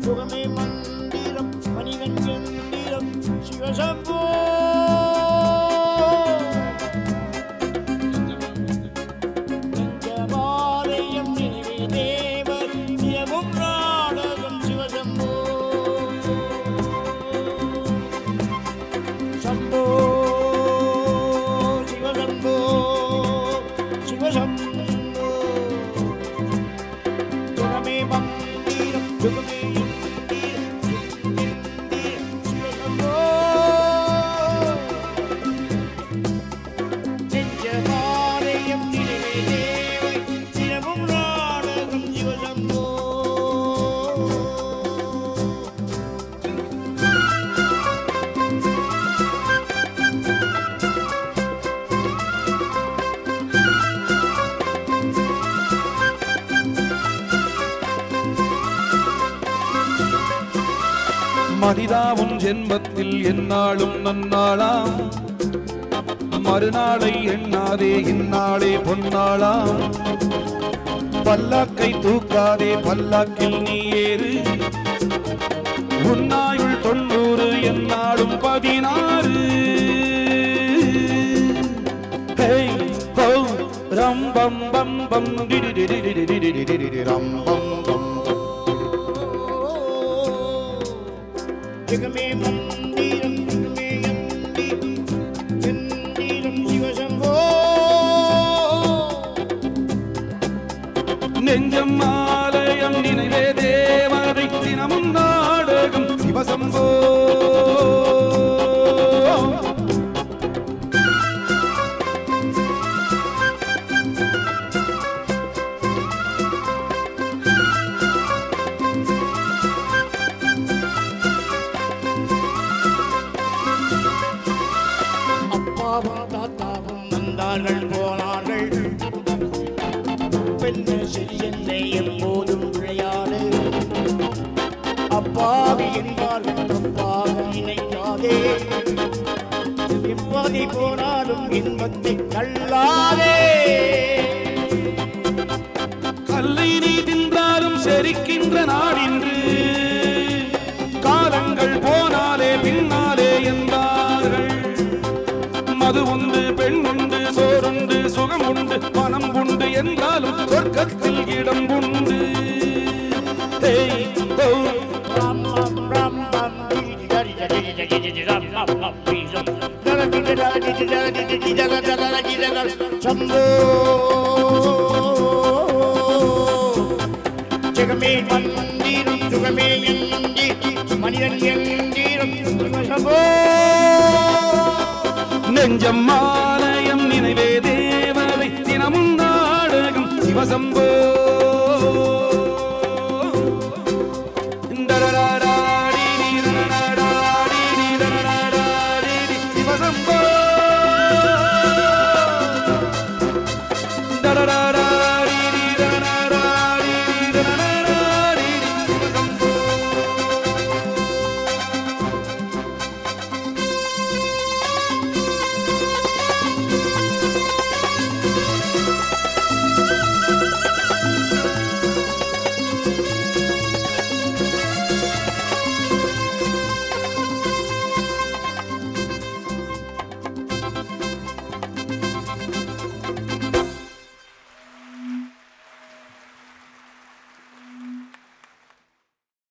சுகமே மந்திரம் மனிதன் எந்திரம் சிவசம்போ பஞ்சபாலயம் நினைவே தேவர் நியமும் நாடகம் சிவசம்போ சம்போ சிவசம்போ சிவசம்போ சுகமே மந்திரம் சுகமே இந்திரம் இந்திரம் சிவசம்போ நெஞ்சமாலயம் நினைவே தேவை தினமும் நாடகம் சிவசம்போ மனிதாவும் ஜென்மத்தில் எந்நாளும் நன்னாளாம் மறுநாளை எண்ணாதே இந்நாளே பொன்னாளாம் பல்லாக்கை தூக்காதே பல்லாக்கில் நீ ஏறு உன்னாயுள் தொண்ணூறு எந்நாளும் பதினாறு ஹேய், ஹோ, ரம் பம் பம் பம் டிடி டிடி டிடி டிடி டிடி டிடி ரம் பம் பம் ஜெகமே மந்திரம் ஜெகமே யந்திரம் எந்திரம் சிவசம்போ நெஞ்சம் ஆலயம் நினைவே தேவதை தினமும் நாடகம் சிவசம்போ அப்பாவும் தாத்தாவும் வந்தார்கள் போனார்கள் பெண்ண சிறியன்னை எப்போதும் விளையாடு அப்பாவி என்பார்கள் அப்பாவை நினைக்காதே நிம்மதி போனாலும் இன்பத்தை கல்லாதே கல்லை நீ தின்றாலும் செரிக்கின்ற நாடின்று காலங்கள் போனாலே பின்னாலே என்றார்கள் மது உண்டு பெண் உண்டு சோறுண்டு சுகம் உண்டு மனம் உண்டு என்றாலும் சொர்க்கத்தில் இடம் உண்டு ஹேய், ஹோ, ரம் பம் ரம் பம் டிடி டடி டடி டடி டடி ரம் பம் பம் பீசம் டடி டடி டடி டடி டடி டடி டடி டடி சம்போ ஜெகமே மந்திரம் சுகமே எந்தி மனிதன் எந்திரம் சம்போ நெஞ்சம் ஆலயம் நினைவே தேவதை தினமும் நாடகம் சிவசம்போ